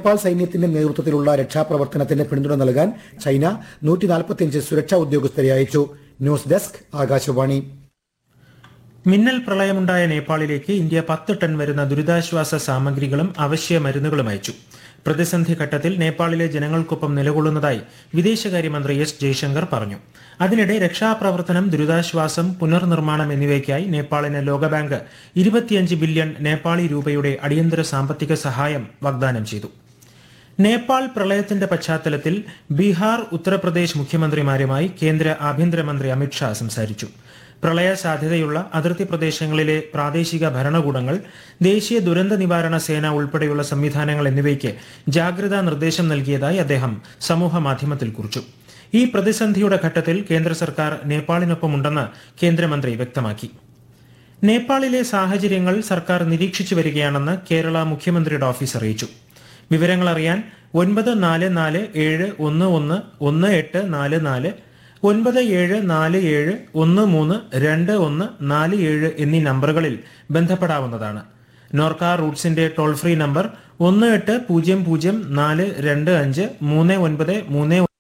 നേപ്പാൾ സൈന്യത്തിന്റെ നേതൃത്വത്തിലുള്ള രക്ഷാപ്രവർത്തനത്തിന് പിന്തുണ നൽകാൻ ചൈന നൂറ്റി നാൽപ്പത്തിയഞ്ച് സുരക്ഷാ ഉദ്യോഗസ്ഥരെ അയച്ചു ന്യൂസ് ഡെസ്ക് ആകാശവാണി മിന്നൽ പ്രളയമുണ്ടായ നേപ്പാളിലേക്ക് ഇന്ത്യ പത്ത് ടൺ വരുന്ന ദുരിതാശ്വാസ സാമഗ്രികളും അവശ്യ മരുന്നുകളും അയച്ചു പ്രതിസന്ധി ഘട്ടത്തിൽ നേപ്പാളിലെ ജനങ്ങൾക്കൊപ്പം നിലകൊള്ളുന്നതായി വിദേശകാര്യമന്ത്രി എസ് ജയശങ്കർ പറഞ്ഞു അതിനിടെ രക്ഷാപ്രവർത്തനം ദുരിതാശ്വാസം പുനർനിർമ്മാണം എന്നിവയ്ക്കായി നേപ്പാളിന് ലോകബാങ്ക് ഇരുപത്തിയഞ്ച് ബില്യൺ നേപ്പാളി രൂപയുടെ അടിയന്തര സാമ്പത്തിക സഹായം വാഗ്ദാനം ചെയ്തു നേപ്പാൾ പ്രളയത്തിന്റെ പശ്ചാത്തലത്തിൽ ബീഹാർ ഉത്തർപ്രദേശ് മുഖ്യമന്ത്രിമാരുമായി കേന്ദ്ര ആഭ്യന്തരമന്ത്രി അമിത്ഷാ സംസാരിച്ചു പ്രളയ സാധ്യതയുള്ള അതിർത്തി പ്രദേശങ്ങളിലെ പ്രാദേശിക ഭരണകൂടങ്ങൾ ദേശീയ ദുരന്ത നിവാരണ സേന ഉൾപ്പെടെയുള്ള സംവിധാനങ്ങൾ എന്നിവയ്ക്ക് ജാഗ്രതാ നിർദ്ദേശം നൽകിയതായി അദ്ദേഹം സമൂഹ മാധ്യമത്തിൽ കുറിച്ചു ഈ പ്രതിസന്ധിയുടെ ഘട്ടത്തിൽ കേന്ദ്ര സർക്കാർ നേപ്പാളിനൊപ്പമുണ്ടെന്ന് കേന്ദ്രമന്ത്രി വ്യക്തമാക്കി നേപ്പാളിലെ സാഹചര്യങ്ങൾ സർക്കാർ നിരീക്ഷിച്ചു വരികയാണെന്ന് കേരള മുഖ്യമന്ത്രിയുടെ ഓഫീസ് അറിയിച്ചു വിവരങ്ങൾ അറിയാൻ ഒൻപത് നാല് നാല് ഏഴ് ഒന്ന് ഒന്ന് ഒന്ന് എട്ട് നാല് നാല് ഒൻപത് ഏഴ് നാല് ഏഴ് ഒന്ന് മൂന്ന് രണ്ട് ഒന്ന് നാല് ഏഴ് എന്നീ നമ്പറുകളിൽ ബന്ധപ്പെടാവുന്നതാണ് നോർക്ക റൂട്ട്സിന്റെ ടോൾ ഫ്രീ നമ്പർ ഒന്ന് എട്ട് പൂജ്യം പൂജ്യം നാല് രണ്ട് അഞ്ച് മൂന്ന് ഒൻപത് മൂന്ന്